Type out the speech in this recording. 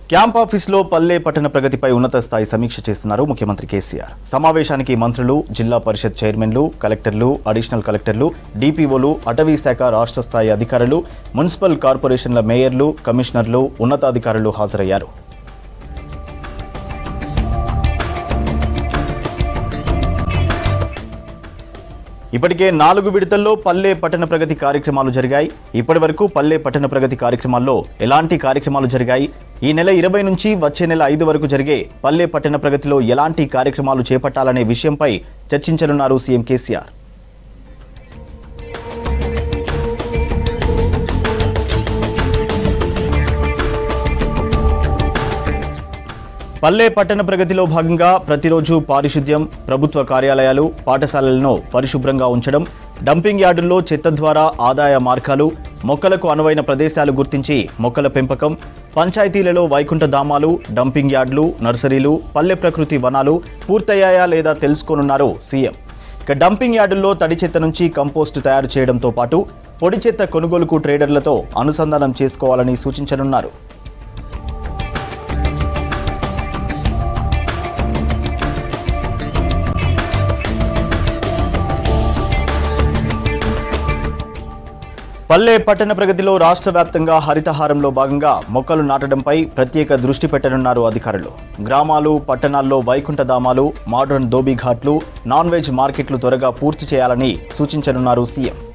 camp ఆఫీస్లో పల్లె పట్టణ ప్రగతిపై ఉన్నత స్థాయి సమీక్ష చేస్తున్నారు ముఖ్యమంత్రి కేసీఆర్ సమావేశానికి మంత్రులు జిల్లా పరిషత్ చైర్మన్లు కలెక్టర్లు అడిషనల్ కలెక్టర్లు డిపిఓలు అటవీ శాఖ రాష్ట్ర స్థాయి అధికారులు మున్సిపల్ కార్పొరేషన్ల మేయర్లు కమిషనర్లు ఉన్నతాధికారులు హాజరయ్యారు ఇప్పటికే నాలుగు విడతల్లో పల్లె పట్టణ ప్రగతి కార్యక్రమాలు జరిగాయి ఇప్పటి వరకు పల్లె పట్టణ ప్రగతి కార్యక్రమాల్లో ఎలాంటి కార్యక్రమాలు జరిగాయి ఈ నెల ఇరవై నుంచి వచ్చే నెల ఐదు వరకు జరిగే పల్లె పట్టణ ప్రగతిలో ఎలాంటి కార్యక్రమాలు చేపట్టాలనే విషయంపై చర్చించనున్నారు సీఎం కేసీఆర్ పల్లె పట్టణ ప్రగతిలో భాగంగా ప్రతిరోజు పారిశుద్ధ్యం ప్రభుత్వ కార్యాలయాలు పాఠశాలలను పరిశుభ్రంగా ఉంచడం డంపింగ్ యార్డుల్లో చెత్త ద్వారా ఆదాయ మార్గాలు మొక్కలకు అనువైన ప్రదేశాలు గుర్తించి మొక్కల పెంపకం పంచాయతీలలో వైకుంఠ ధామాలు డంపింగ్ యార్డులు నర్సరీలు పల్లె ప్రకృతి వనాలు పూర్తయ్యాయా లేదా తెలుసుకోనున్నారు సీఎం ఇక డంపింగ్ యార్డుల్లో తడి చెత్త నుంచి కంపోస్టు తయారు చేయడంతో పాటు పొడి చెత్త కొనుగోలుకు ట్రేడర్లతో అనుసంధానం చేసుకోవాలని సూచించనున్నారు పల్లె పట్టణ ప్రగతిలో రాష్ట్ర వ్యాప్తంగా హరితహారంలో భాగంగా మొక్కలు నాటడంపై ప్రత్యేక దృష్టి పెట్టనున్నారు అధికారులు గ్రామాలు పట్టణాల్లో వైకుంఠ ధామాలు మోడర్న్ దోబీ ఘాట్లు నాన్ వెజ్ మార్కెట్లు త్వరగా పూర్తి చేయాలని సూచించనున్నారు సీఎం